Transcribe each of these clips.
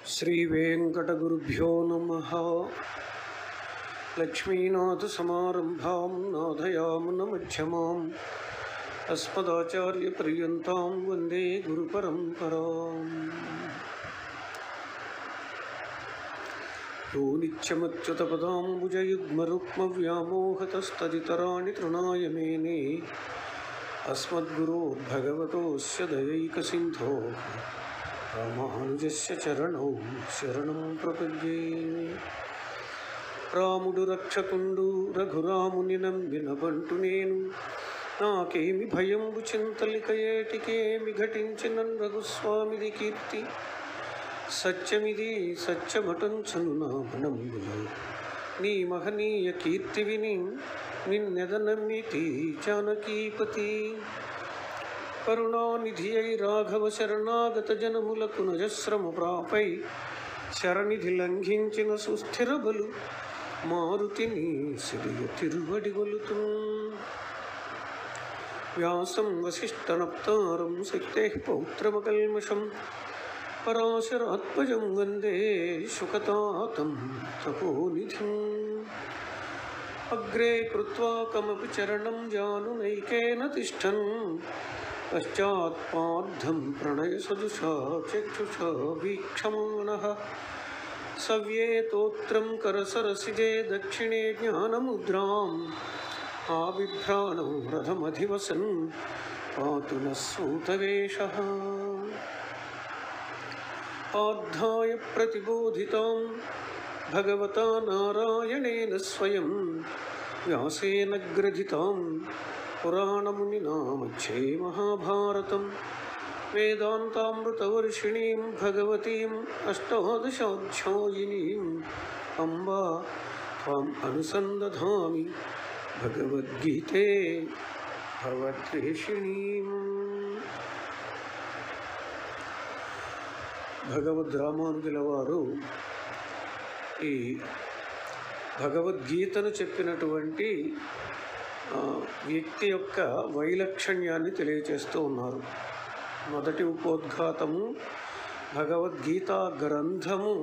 శ్రీవేంకటగురుభ్యో నమ లక్ష్మీనాథసమారంభాం నాథయామునమధ్యమాం అస్మదాచార్యపర్యంతాం వందే గురుపరంపరాం यो नित्यमच्युतपदाम्बुजयुग्मरुक्मव्यामोहतस्तदितराणि तृणाय मेने अस्मद्गुरोर्भगवतोऽस्य दयैकसिन्धो रामानुजस्य चरणौ शरणं प्रपद्ये రాముడు రక్షకుండు రఘురాముని నంబిన బంటు నేను నాకేమి భయంబు చింతలిక ఏటికేమి ఘటించిన రఘుస్వామిది కీర్తి సత్యమిది సత్యమటంచను నా మనంబులో నీ మహనీయ కీర్తి విని నిన్నెదనమ్మితి జానకీపతి కరుణానిధి అయి రాఘవ శరణాగత జనములకు నజస్రము ప్రాపై శరణిధి లంఘించిన సుస్థిర బలు మారుతిని సిరియ తిరువడి గొలుతూ వ్యాసం వసిష్ఠనప్తారం శక్తే పౌత్రమకల్మషం పరాశరాత్మజం వందే శుకతాతం తపోనిధిం అగ్రే కృత్వా కమపి చరణం జానునైకేన తిష్టన్ పశ్చాత్పాద్ధం ప్రణయసదృశా చక్షుషా వీక్షమాణः సవ్యేతోత్రం కరసరసిజే దక్షిణే జ్ఞానముద్రాం ఆవిభ్రాణం రథమధివసన్ పాతు నः సూతవేషः ఆద్ధాయ ప్రతిబోధితాం భగవతా నారాయణేన స్వయం వ్యాసేన గ్రథితాం పురాణమునినా మధ్యే మహాభారతం వేదాంతామృతవర్షిణీం భగవతీం అష్టాదశాధ్యాయినీం అంబా త్వాం అనుసందధామి భగవద్గీతే భవద్వేషిణీం భగవద్ రామానుజుల వారు ఈ భగవద్గీతను చెప్పినటువంటి ఆ, వ్యక్తి యొక్క వైలక్షణ్యాన్ని తెలియచేస్తూ ఉన్నారు మొదటి ఉపోద్ఘాతము భగవద్గీత గ్రంథము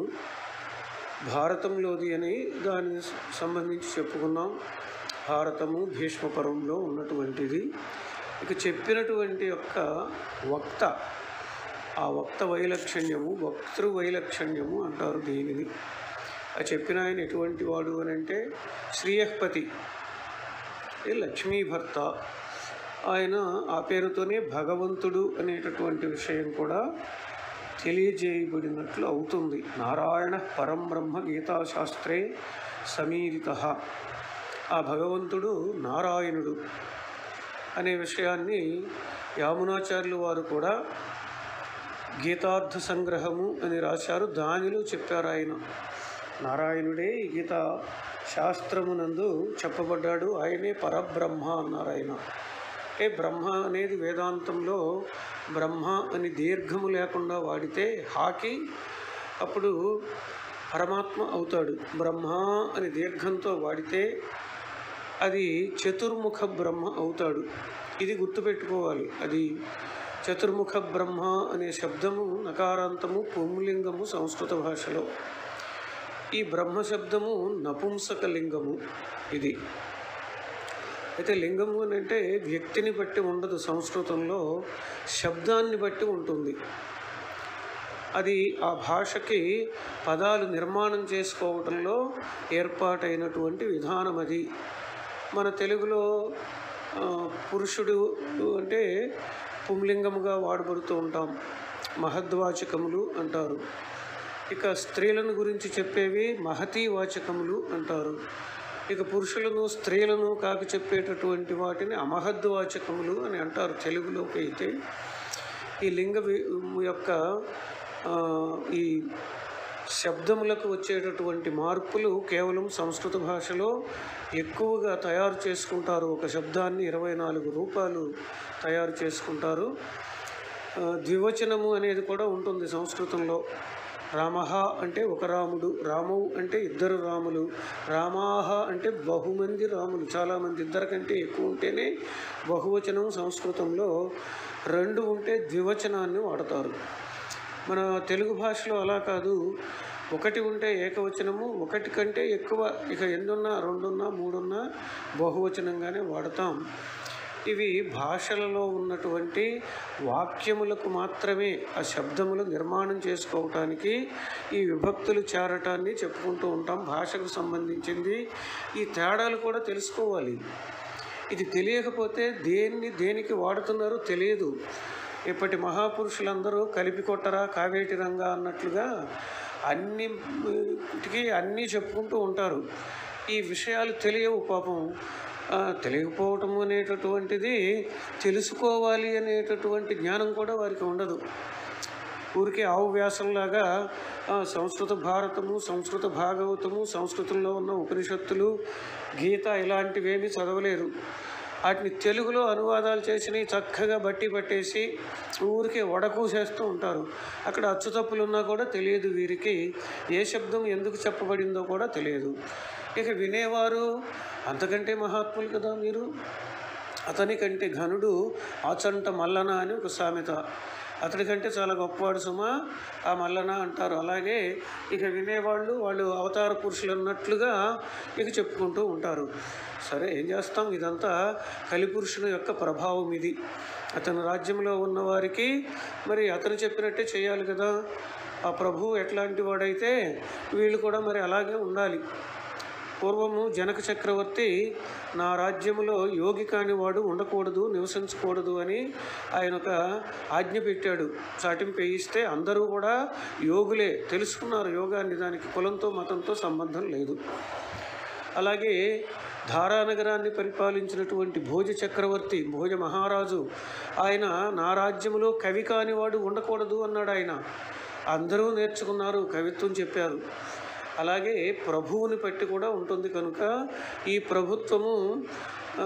భారతంలోది అని దానికి సంబంధించి చెప్పుకున్నాం భారతము భీష్మపరంలో ఉన్నటువంటిది ఇక చెప్పినటువంటి యొక్క వక్త ఆ వక్త వైలక్షణ్యము వక్తృ వైలక్షణ్యము అంటారు దీనిని ఆ చెప్పిన ఆయన ఎటువంటి వాడు అని అంటే శ్రీయఃపతి ఏ లక్ష్మీ భర్త ఆయన ఆ పేరుతోనే భగవంతుడు అనేటటువంటి విషయం కూడా తెలియజేయబడినట్లు అవుతుంది నారాయణ పరం బ్రహ్మ గీతాశాస్త్రే సమీరిత ఆ భగవంతుడు నారాయణుడు అనే విషయాన్ని యామునాచార్యులు వారు కూడా గీతార్థ సంగ్రహము అని రాశారు దానిలో చెప్పారు ఆయన నారాయణుడే ఈ గీత శాస్త్రమునందు చెప్పబడ్డాడు ఆయనే పరబ్రహ్మ అన్నారు ఆయన అంటే బ్రహ్మ అనేది వేదాంతంలో బ్రహ్మ అని దీర్ఘము లేకుండా వాడితే హాకి అప్పుడు పరమాత్మ అవుతాడు బ్రహ్మ అని దీర్ఘంతో వాడితే అది చతుర్ముఖ బ్రహ్మ అవుతాడు ఇది గుర్తుపెట్టుకోవాలి అది చతుర్ముఖ బ్రహ్మ అనే శబ్దము నకారాంతము పుంలింగము సంస్కృత భాషలో ఈ బ్రహ్మ శబ్దము నపుంసక లింగము ఇది అయితే లింగము అని అంటే వ్యక్తిని బట్టి ఉండదు సంస్కృతంలో శబ్దాన్ని బట్టి ఉంటుంది అది ఆ భాషకి పదాలు నిర్మాణం చేసుకోవటంలో ఏర్పాటైనటువంటి విధానం అది మన తెలుగులో ఆ, పురుషుడు అంటే పుంలింగముగా వాడబడుతూ ఉంటాం మహద్వాచకములు అంటారు ఇక స్త్రీలను గురించి చెప్పేవి మహతీ వాచకములు అంటారు ఇక పురుషులను స్త్రీలను కాక చెప్పేటటువంటి వాటిని అమహద్వాచకములు అని అంటారు తెలుగులోకి అయితే ఈ లింగ వి- యొక్క ఆ, ఈ శబ్దములకు వచ్చేటటువంటి మార్పులు కేవలం సంస్కృత భాషలో ఎక్కువగా తయారు చేసుకుంటారు ఒక శబ్దాన్ని ఇరవై నాలుగు రూపాలు తయారు చేసుకుంటారు ఆ, ద్వివచనము అనేది కూడా ఉంటుంది సంస్కృతంలో రామః అంటే ఒక రాముడు రామవు అంటే ఇద్దరు రాములు రామాహ అంటే బహుమంది రాములు చాలామంది ఇద్దరికంటే ఎక్కువ ఉంటేనే బహువచనం సంస్కృతంలో రెండు ఉంటే ద్వివచనాన్ని వాడతారు మన తెలుగు భాషలో అలా కాదు ఒకటి ఉంటే ఏకవచనము ఒకటి కంటే ఎక్కువ ఇక ఎన్నున్నా రెండున్నా మూడున్నా బహువచనంగానే వాడతాం ఇవి భాషలలో ఉన్నటువంటి వాక్యములకు మాత్రమే ఆ శబ్దములు నిర్మాణం చేసుకోవటానికి ఈ విభక్తులు చేరటాన్ని చెప్పుకుంటూ ఉంటాం భాషకు సంబంధించింది ఈ తేడాలు కూడా తెలుసుకోవాలి ఇది తెలియకపోతే దేన్ని దేనికి వాడుతున్నారో తెలియదు ఇప్పటి మహాపురుషులందరూ కలిపి కొట్టరా కావేటి రంగా అన్నట్లుగా అన్నిటికీ అన్నీ చెప్పుకుంటూ ఉంటారు ఈ విషయాలు తెలియవు పాపం ఆ, తెలియకపోవటం అనేటటువంటిది తెలుసుకోవాలి అనేటటువంటి జ్ఞానం కూడా వారికి ఉండదు ఊరికే ఆవు వ్యాసంలాగా ఆ, సంస్కృత భారతము సంస్కృత భాగవతము సంస్కృతంలో ఉన్న ఉపనిషత్తులు గీత ఇలాంటివేమీ చదవలేరు వాటిని తెలుగులో అనువాదాలు చేసినవి చక్కగా బట్టి పట్టేసి ఊరికే వడకూసేస్తూ ఉంటారు అక్కడ అచ్చు తప్పులు ఉన్నా కూడా తెలియదు వీరికి ఏ శబ్దం ఎందుకు చెప్పబడిందో కూడా తెలియదు ఇక వినేవారు అంతకంటే మహాత్ములు కదా మీరు అతని కంటే ఘనుడు ఆచంట మల్లన అని ఒక సామెత అతడి కంటే చాలా గొప్పవాడు సుమా ఆ మల్లన అంటారు అలాగే ఇక వినేవాళ్ళు వాళ్ళు అవతార పురుషులు అన్నట్లుగా ఇక చెప్పుకుంటూ ఉంటారు సరే ఏం చేస్తాం ఇదంతా కలిపురుషుని యొక్క ప్రభావం ఇది అతని రాజ్యంలో ఉన్న వారికి మరి అతను చెప్పినట్టే చేయాలి కదా ఆ ప్రభువు ఎట్లాంటి వాడైతే వీళ్ళు కూడా మరి అలాగే ఉండాలి పూర్వము జనక చక్రవర్తి నా రాజ్యములో యోగి కానివాడు ఉండకూడదు నివసించకూడదు అని ఆయన ఒక ఆజ్ఞ పెట్టాడు చాటింపు వేయిస్తే అందరూ కూడా యోగులే తెలుసుకున్నారు యోగాన్ని దానికి కులంతో మతంతో సంబంధం లేదు అలాగే ధారానగరాన్ని పరిపాలించినటువంటి భోజ చక్రవర్తి భోజ మహారాజు ఆయన నా రాజ్యములో కవి కానివాడు ఉండకూడదు అన్నాడు ఆయన అందరూ నేర్చుకున్నారు కవిత్వం చెప్పారు అలాగే ప్రభువుని బట్టి కూడా ఉంటుంది కనుక ఈ ప్రభుత్వము ఆ,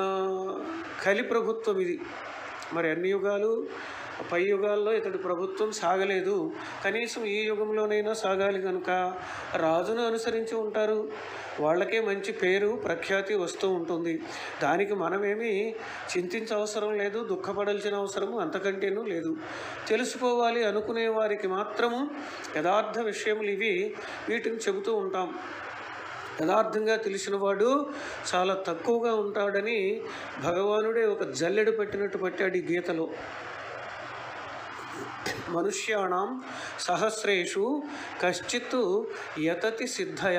కలి ప్రభుత్వం ఇది మరి అన్ని యుగాలు పై యుగాల్లో ఇతడి ప్రభుత్వం సాగలేదు కనీసం ఈ యుగంలోనైనా సాగాలి కనుక రాజును అనుసరించి ఉంటారు వాళ్ళకే మంచి పేరు ప్రఖ్యాతి వస్తూ ఉంటుంది దానికి మనమేమి చింతించవసరం లేదు దుఃఖపడాల్సిన అవసరము అంతకంటేనూ లేదు తెలుసుకోవాలి అనుకునే వారికి మాత్రము యథార్థ విషయములు ఇవి వీటిని చెబుతూ ఉంటాం యథార్థంగా తెలిసినవాడు చాలా తక్కువగా ఉంటాడని భగవానుడే ఒక జల్లెడు పెట్టినట్టు పట్టాడు ఈ గీతలో మనుష్యాణం సహస్రేషు కశ్చిత్ యతతి సిద్ధయ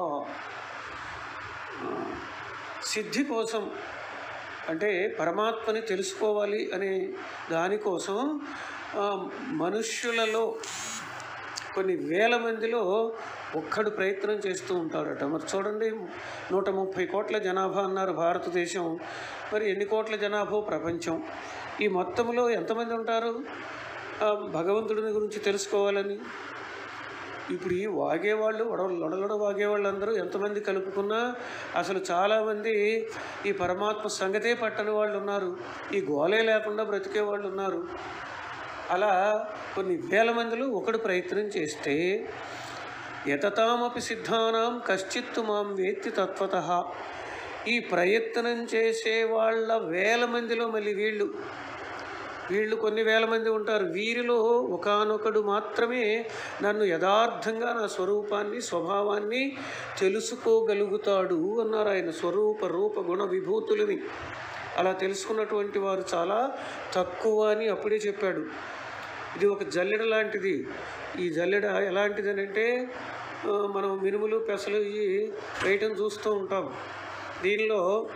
సిద్ధి కోసం అంటే పరమాత్మని తెలుసుకోవాలి అనే దానికోసం ఆ, మనుష్యులలో కొన్ని వేల మందిలో ఒక్కడు ప్రయత్నం చేస్తూ ఉంటాడట మరి చూడండి నూట ముప్పై కోట్ల జనాభా అన్నారు భారతదేశం మరి ఎన్ని కోట్ల జనాభా ప్రపంచం ఈ మొత్తంలో ఎంతమంది ఉంటారు ఆ, భగవంతుడిని గురించి తెలుసుకోవాలని ఇప్పుడు ఈ వాగేవాళ్ళు వడ లొడలొడ వాగేవాళ్ళు అందరూ ఎంతమంది కలుపుకున్నా అసలు చాలామంది ఈ పరమాత్మ సంగతే పట్టని వాళ్ళు ఉన్నారు ఈ గోలే లేకుండా బ్రతికే వాళ్ళు ఉన్నారు అలా కొన్ని వేల మందిలో ఒకడు ప్రయత్నం చేస్తే యతతామపి సిద్ధానాం కశ్చిత్తు మాం వేత్తి తత్వత ఈ ప్రయత్నం చేసే వాళ్ళ వేల మందిలో మళ్ళీ వీళ్ళు వీళ్ళు కొన్ని వేల మంది ఉంటారు వీరిలో ఒకానొకడు మాత్రమే నన్ను యథార్థంగా నా స్వరూపాన్ని స్వభావాన్ని తెలుసుకోగలుగుతాడు అన్నారు ఆయన స్వరూప రూప గుణ విభూతులని అలా తెలుసుకున్నటువంటి వారు చాలా తక్కువ అని అప్పుడే చెప్పాడు ఇది ఒక జల్లెడ లాంటిది ఈ జల్లెడ ఎలాంటిది అని అంటే ఆ, మనం మినుములు పెసలు ఇవి వేయటం చూస్తూ ఉంటాం దీనిలో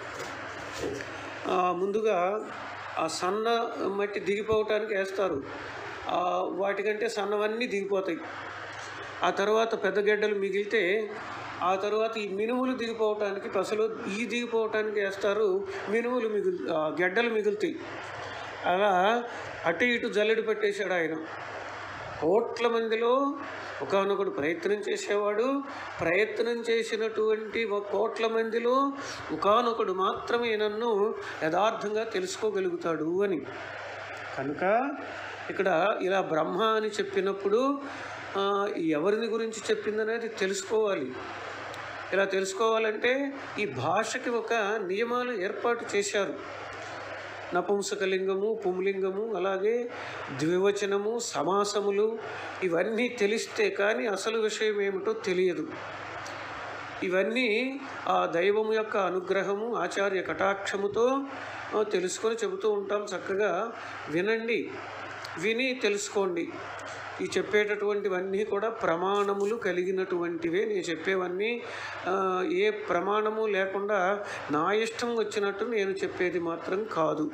ఆ, ముందుగా ఆ సన్న మట్టి దిగిపోవటానికి వేస్తారు ఆ, వాటికంటే సన్నవన్నీ దిగిపోతాయి ఆ తర్వాత పెద్ద గెడ్డలు మిగిలితే ఆ తర్వాత ఈ మినుములు దిగిపోవటానికి పసలు ఈ దిగిపోవటానికి వేస్తారు మినుములు మిగులు ఆ, గెడ్డలు మిగులుతాయి అలా అటు ఇటు జల్లెడు పెట్టేశాడు ఆయన కోట్ల మందిలో ఒకనొకడు ప్రయత్నం చేసేవాడు ప్రయత్నం చేసినటువంటి ఒక కోట్ల మందిలో ఒకనొకడు మాత్రమే నన్ను యథార్థంగా తెలుసుకోగలుగుతాడు అని కనుక ఇక్కడ ఇలా బ్రహ్మ అని చెప్పినప్పుడు ఆ, ఎవరిని గురించి చెప్పిందనేది తెలుసుకోవాలి ఇలా తెలుసుకోవాలంటే ఈ భాషకి ఒక నియమాలు ఏర్పాటు చేశారు నపుంసకలింగము పుంలింగము అలాగే ద్వివచనము సమాసములు ఇవన్నీ తెలిస్తే కానీ అసలు విషయం ఏమిటో తెలియదు ఇవన్నీ ఆ దైవం యొక్క అనుగ్రహము ఆచార్య కటాక్షముతో ఆ, తెలుసుకొని చెబుతూ ఉంటాం చక్కగా వినండి విని తెలుసుకోండి ఈ చెప్పేటటువంటివన్నీ కూడా ప్రమాణములు కలిగినటువంటివే నేను చెప్పేవన్నీ ఆ, ఏ ప్రమాణము లేకుండా నా ఇష్టం వచ్చినట్టు నేను చెప్పేది మాత్రం కాదు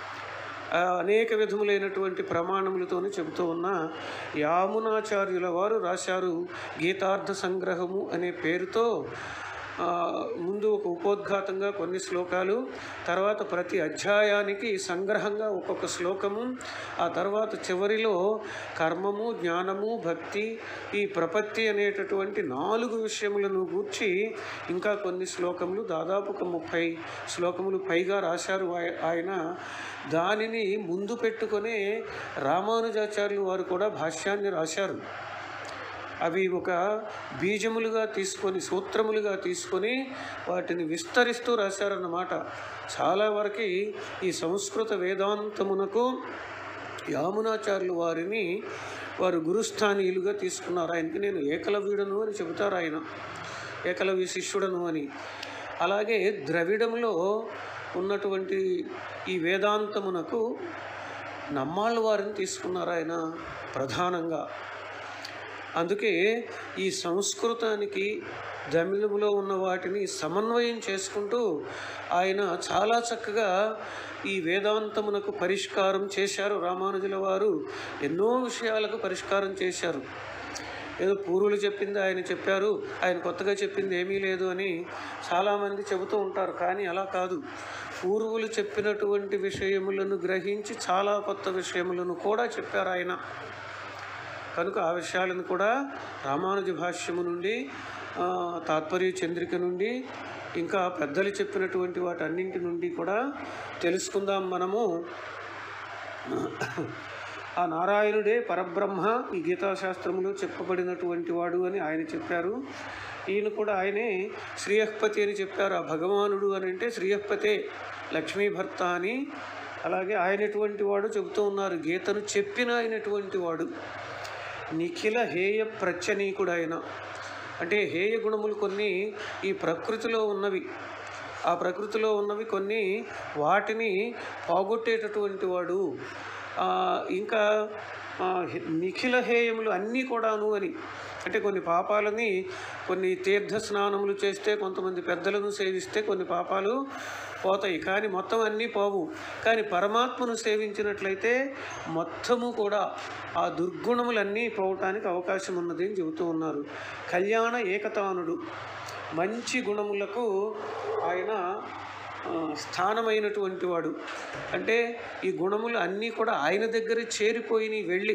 ఆ, అనేక విధములైనటువంటి ప్రమాణములతోనే చెబుతూ ఉన్న యామునాచార్యుల వారు రాశారు గీతార్థ సంగ్రహము అనే పేరుతో ఆ, ముందు ఒక ఉపోద్ఘాతంగా కొన్ని శ్లోకాలు తర్వాత ప్రతి అధ్యాయానికి సంగ్రహంగా ఒక్కొక్క శ్లోకము ఆ తర్వాత చివరిలో కర్మము జ్ఞానము భక్తి ఈ ప్రపత్తి అనేటటువంటి నాలుగు విషయములను గూర్చి ఇంకా కొన్ని శ్లోకములు దాదాపు ఒక ముప్పై శ్లోకములు పైగా రాశారు ఆయ- ఆయన దానిని ముందు పెట్టుకొనే రామానుజాచార్యులు వారు కూడా భాష్యాన్ని రాశారు అవి ఒక బీజములుగా తీసుకొని సూత్రములుగా తీసుకొని వాటిని విస్తరిస్తూ రాశారన్నమాట చాలా వరకు ఈ సంస్కృత వేదాంతమునకు యామునాచార్యులు వారిని వారు గురుస్థానీయులుగా తీసుకున్నారు ఆయనకి నేను ఏకలవ్యుడను అని చెబుతారు ఆయన ఏకలవ్య శిష్యుడను అని అలాగే ద్రవిడంలో ఉన్నటువంటి ఈ వేదాంతమునకు నమ్మాళ్ళ వారిని తీసుకున్నారు ఆయన ప్రధానంగా అందుకే ఈ సంస్కృతానికి తమిళంలో ఉన్న వాటిని సమన్వయం చేసుకుంటూ ఆయన చాలా చక్కగా ఈ వేదాంతమునకు పరిష్కారం చేశారు రామానుజుల వారు ఎన్నో విషయాలకు పరిష్కారం చేశారు ఏదో పూర్వులు చెప్పింది ఆయన చెప్పారు ఆయన కొత్తగా చెప్పింది ఏమీ లేదు అని చాలామంది చెబుతూ ఉంటారు కానీ అలా కాదు పూర్వులు చెప్పినటువంటి విషయములను గ్రహించి చాలా కొత్త విషయములను కూడా చెప్పారు ఆయన కనుక ఆ విషయాలను కూడా రామానుజ భాష్యము నుండి ఆ, తాత్పర్య చంద్రిక నుండి ఇంకా పెద్దలు చెప్పినటువంటి వాటన్నింటి నుండి కూడా తెలుసుకుందాం మనము ఆ నారాయణుడే పరబ్రహ్మ ఈ గీతాశాస్త్రములో చెప్పబడినటువంటి వాడు అని ఆయన చెప్పారు ఈయన కూడా ఆయనే శ్రీయఃపతి అని చెప్పారు ఆ భగవానుడు అని అంటే శ్రీయఃపతే లక్ష్మీ భర్త అని అలాగే ఆయనటువంటి వాడు చెబుతూ ఉన్నారు గీతను చెప్పిన ఆయనటువంటి వాడు నిఖిల హేయ ప్రత్యనీకుడు ఆయన అంటే హేయ గుణములు కొన్ని ఈ ప్రకృతిలో ఉన్నవి ఆ ప్రకృతిలో ఉన్నవి కొన్ని వాటిని పోగొట్టేటటువంటి వాడు ఆ, ఇంకా ఆ, హె- నిఖిల హేయములు అన్నీ కూడాను అని అంటే కొన్ని పాపాలని కొన్ని తీర్థ స్నానములు చేస్తే కొంతమంది పెద్దలను సేవిస్తే కొన్ని పాపాలు పోతాయి కానీ మొత్తం అన్నీ పోవు కానీ పరమాత్మను సేవించినట్లయితే మొత్తము కూడా ఆ దుర్గుణములన్నీ పోవటానికి అవకాశం ఉన్నది అని చెబుతూ ఉన్నారు కళ్యాణ ఏకతానుడు మంచి గుణములకు ఆయన ఆ, స్థానమైనటువంటి వాడు అంటే ఈ గుణములు అన్నీ కూడా ఆయన దగ్గర చేరిపోయినాయి వెళ్ళి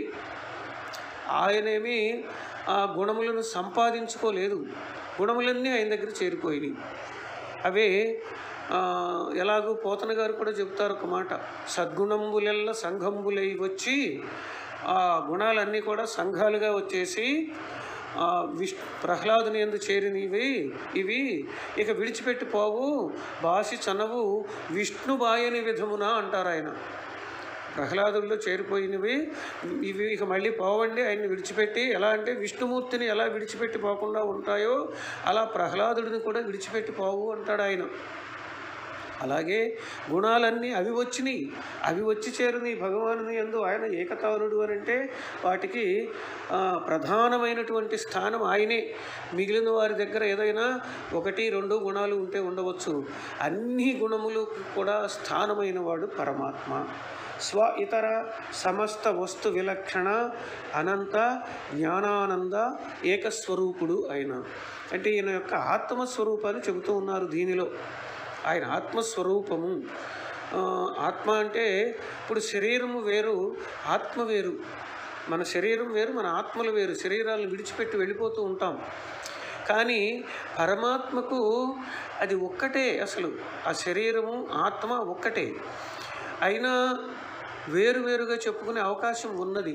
ఆయనేమి ఆ గుణములను సంపాదించుకోలేదు గుణములన్నీ ఆయన దగ్గర చేరిపోయినాయి అవే ఆ, ఎలాగూ పోతన గారు కూడా చెప్తారు ఒక మాట సద్గుణంబులెల్ల సంఘంబులై వచ్చి ఆ గుణాలన్నీ కూడా సంఘాలుగా వచ్చేసి ఆ, విష్ ప్రహ్లాదుని ఎందు చేరినవి ఇవి ఇక విడిచిపెట్టి పోవు బాసి చనవు విష్ణు బాయని విధమున అంటారు ఆయన ప్రహ్లాదుల్లో చేరిపోయినవి ఇవి ఇక మళ్ళీ పోవండి ఆయన్ని విడిచిపెట్టి ఎలా అంటే విష్ణుమూర్తిని ఎలా విడిచిపెట్టి పోకుండా ఉంటాయో అలా ప్రహ్లాదుడిని కూడా విడిచిపెట్టి పోవు అంటాడు ఆయన అలాగే గుణాలన్నీ అవి వచ్చినాయి అవి వచ్చి చేరుని భగవానుని ఎందు ఆయన ఏకతానుడు అని అంటే వాటికి ఆ, ప్రధానమైనటువంటి స్థానం ఆయనే మిగిలిన వారి దగ్గర ఏదైనా ఒకటి రెండు గుణాలు ఉంటే ఉండవచ్చు అన్ని గుణములు కూడా స్థానమైన వాడు పరమాత్మ స్వ ఇతర సమస్త వస్తు విలక్షణ అనంత జ్ఞానానంద ఏకస్వరూపుడు ఆయన అంటే ఈయన యొక్క ఆత్మస్వరూపాన్ని చెబుతూ ఉన్నారు దీనిలో ఆయన ఆత్మస్వరూపము ఆ, ఆత్మ అంటే ఇప్పుడు శరీరము వేరు ఆత్మ వేరు మన శరీరం వేరు మన ఆత్మలు వేరు శరీరాలను విడిచిపెట్టి వెళ్ళిపోతూ ఉంటాం కానీ పరమాత్మకు అది ఒక్కటే అసలు ఆ శరీరము ఆత్మ ఒక్కటే అయినా వేరువేరుగా చెప్పుకునే అవకాశం ఉన్నది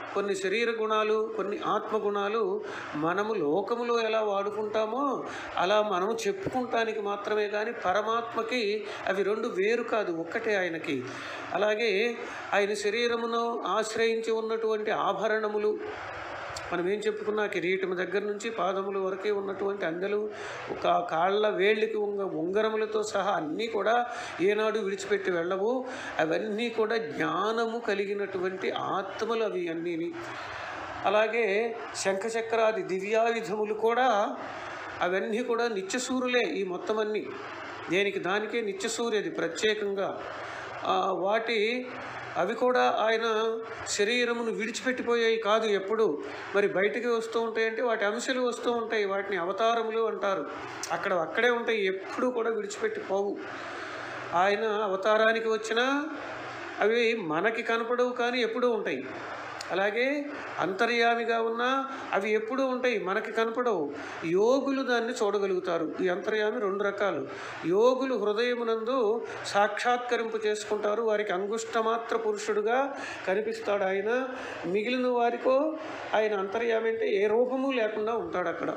కొన్ని శరీర గుణాలు కొన్ని ఆత్మ గుణాలు మనము లోకములో ఎలా వాడుకుంటామో అలా మనము చెప్పుకుంటానికి మాత్రమే కానీ పరమాత్మకి అవి రెండు వేరు కాదు ఒక్కటే ఆయనకి అలాగే ఆయన శరీరమును ఆశ్రయించి ఉన్నటువంటి ఆభరణములు మనం ఏం చెప్పుకున్నా కిరీటం దగ్గర నుంచి పాదముల వరకే ఉన్నటువంటి అందెలు ఒక కాళ్ళ వేళ్ళకి ఉంగ ఉంగరములతో సహా అన్నీ కూడా ఏనాడు విడిచిపెట్టి వెళ్ళవు అవన్నీ కూడా జ్ఞానము కలిగినటువంటి ఆత్మలు అవి అన్నీని అలాగే శంఖచక్రాది దివ్యాయుధములు కూడా అవన్నీ కూడా నిత్యసూరులే ఈ మొత్తం అన్నీ దేనికి దానికే నిత్యసూర్యది ప్రత్యేకంగా ఆ, వాటి అవి కూడా ఆయన శరీరమును విడిచిపెట్టిపోయాయి కాదు ఎప్పుడు మరి బయటికి వస్తూ ఉంటాయంటే వాటి అంశాలు వస్తూ ఉంటాయి వాటిని అవతారములు అంటారు అక్కడ అక్కడే ఉంటాయి ఎప్పుడూ కూడా విడిచిపెట్టిపోవు ఆయన అవతారానికి వచ్చినా అవి మనకి కనపడవు కానీ ఎప్పుడూ ఉంటాయి అలాగే అంతర్యామిగా ఉన్నా అవి ఎప్పుడూ ఉంటాయి మనకి కనపడవు యోగులు దాన్ని చూడగలుగుతారు ఈ అంతర్యామి రెండు రకాలు యోగులు హృదయమునందు సాక్షాత్కరింపు చేసుకుంటారు వారికి అంగుష్టమాత్ర పురుషుడుగా కనిపిస్తాడు ఆయన మిగిలిన వారికో ఆయన అంతర్యామి అంటే ఏ రూపము లేకుండా ఉంటాడు అక్కడ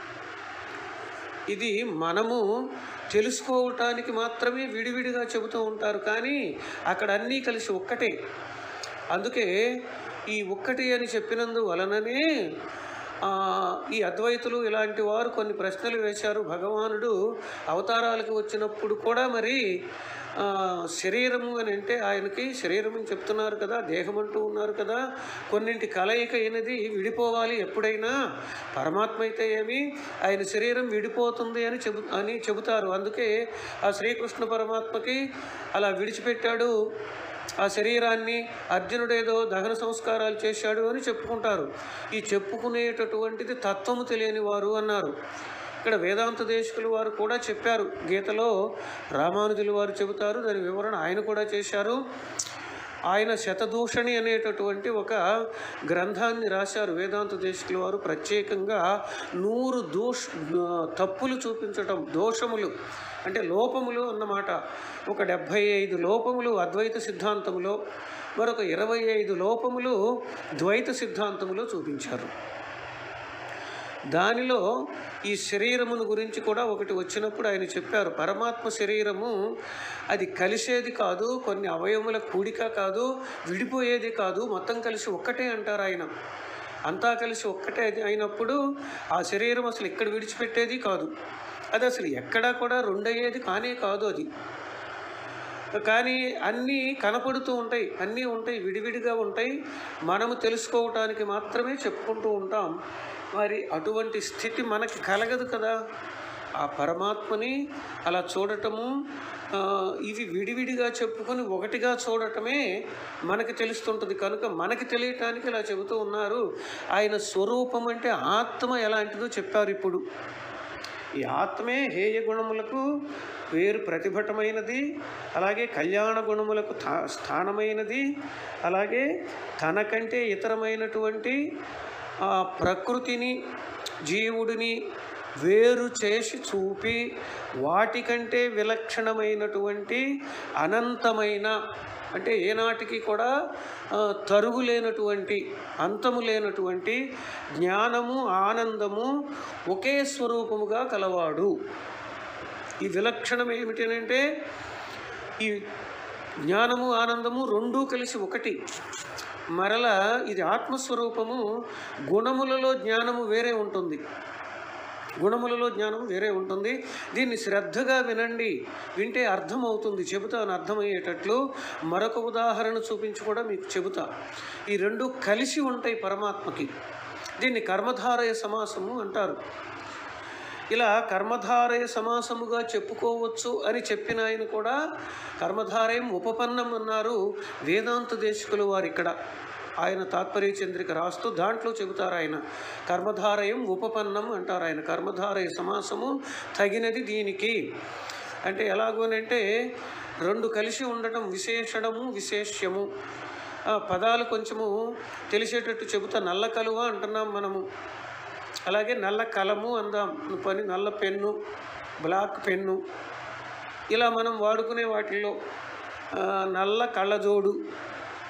ఇది మనము తెలుసుకోవటానికి మాత్రమే విడివిడిగా చెబుతూ ఉంటారు కానీ అక్కడ అన్నీ కలిసి ఒక్కటే అందుకే ఈ ఒక్కటి అని చెప్పినందు వలననే ఆ, ఈ అద్వైతులు ఇలాంటి వారు కొన్ని ప్రశ్నలు వేశారు భగవానుడు అవతారాలకు వచ్చినప్పుడు కూడా మరి ఆ, శరీరము అని అంటే ఆయనకి శరీరం అని చెప్తున్నారు కదా దేహం అంటూ ఉన్నారు కదా కొన్నింటి కలయిక అయినది విడిపోవాలి ఎప్పుడైనా పరమాత్మ అయితే ఏమి ఆయన శరీరం విడిపోతుంది అని చెబు అని చెబుతారు అందుకే ఆ శ్రీకృష్ణ పరమాత్మకి అలా విడిచిపెట్టాడు ఆ శరీరాన్ని అర్జునుడేదో దహన సంస్కారాలు చేశాడు అని చెప్పుకుంటారు ఈ చెప్పుకునేటటువంటిది తత్వము తెలియని వారు అన్నారు ఇక్కడ వేదాంత దేశకులు వారు కూడా చెప్పారు గీతలో రామానుజులు వారు చెబుతారు దాని వివరణ ఆయన కూడా చేశారు ఆయన శతదూషణి అనేటటువంటి ఒక గ్రంథాన్ని రాశారు వేదాంత దేశకుల వారు ప్రత్యేకంగా నూరు దోష తప్పులు చూపించటం దోషములు అంటే లోపములు అన్నమాట ఒక డెబ్భై ఐదు లోపములు అద్వైత సిద్ధాంతములో మరొక ఇరవై ఐదు లోపములు ద్వైత సిద్ధాంతములో చూపించారు దానిలో ఈ శరీరమును గురించి కూడా ఒకటి వచ్చినప్పుడు ఆయన చెప్పారు పరమాత్మ శరీరము అది కలిసేది కాదు కొన్ని అవయముల కూడిక కాదు విడిపోయేది కాదు మొత్తం కలిసి ఒక్కటే అంటారు ఆయన అంతా కలిసి ఒక్కటే అది అయినప్పుడు ఆ శరీరం అసలు ఇక్కడ విడిచిపెట్టేది కాదు అది అసలు ఎక్కడా కూడా రెండయ్యేది కానే కాదు అది కానీ అన్నీ కనపడుతూ ఉంటాయి అన్నీ ఉంటాయి విడివిడిగా ఉంటాయి మనము తెలుసుకోవటానికి మాత్రమే చెప్పుకుంటూ ఉంటాం మరి అటువంటి స్థితి మనకి కలగదు కదా ఆ పరమాత్మని అలా చూడటము ఆ, ఇవి విడివిడిగా చెప్పుకొని ఒకటిగా చూడటమే మనకి తెలుస్తుంటుంది కనుక మనకి తెలియటానికి ఇలా చెబుతూ ఉన్నారు ఆయన స్వరూపం అంటే ఆత్మ ఎలాంటిదో చెప్పారు ఇప్పుడు ఈ ఆత్మే హేయ గుణములకు వేరు ప్రతిభటమైనది అలాగే కళ్యాణ గుణములకు థా- స్థానమైనది అలాగే తనకంటే ఇతరమైనటువంటి ఆ ప్రకృతిని జీవుడిని వేరు చేసి చూపి వాటికంటే విలక్షణమైనటువంటి అనంతమైన అంటే ఏనాటికి కూడా ఆ, తరుగు లేనటువంటి అంతము లేనటువంటి జ్ఞానము ఆనందము ఒకే స్వరూపముగా కలవాడు ఈ విలక్షణం ఏమిటనంటే ఈ జ్ఞానము ఆనందము రెండూ కలిసి ఒకటి మరల ఇది ఆత్మస్వరూపము గుణములలో జ్ఞానము వేరే ఉంటుంది గుణములలో జ్ఞానం వేరే ఉంటుంది దీన్ని శ్రద్ధగా వినండి వింటే అర్థమవుతుంది చెబుతాను అర్థమయ్యేటట్లు మరొక ఉదాహరణ చూపించి కూడా మీకు చెబుతా ఈ రెండు కలిసి ఉంటాయి పరమాత్మకి దీన్ని కర్మధారయ సమాసము అంటారు ఇలా కర్మధారయ సమాసముగా చెప్పుకోవచ్చు అని చెప్పిన ఆయన కూడా కర్మధారయం ఉపపన్నం అన్నారు వేదాంత దేశకులు వారు ఇక్కడ ఆయన తాత్పర్య చంద్రిక రాస్తూ దాంట్లో చెబుతారు ఆయన కర్మధారయం ఉపపన్నం అంటారు ఆయన కర్మధారయ సమాసము తగినది దీనికి అంటే ఎలాగోనంటే రెండు కలిసి ఉండటం విశేషణము విశేష్యము ఆ పదాలు కొంచెము తెలిసేటట్టు చెబుతా నల్ల కలువ అంటున్నాం మనము అలాగే నల్ల కలము అందాం పని నల్ల పెన్ను బ్లాక్ పెన్ను ఇలా మనం వాడుకునే వాటిల్లో ఆ, నల్ల కళ్ళజోడు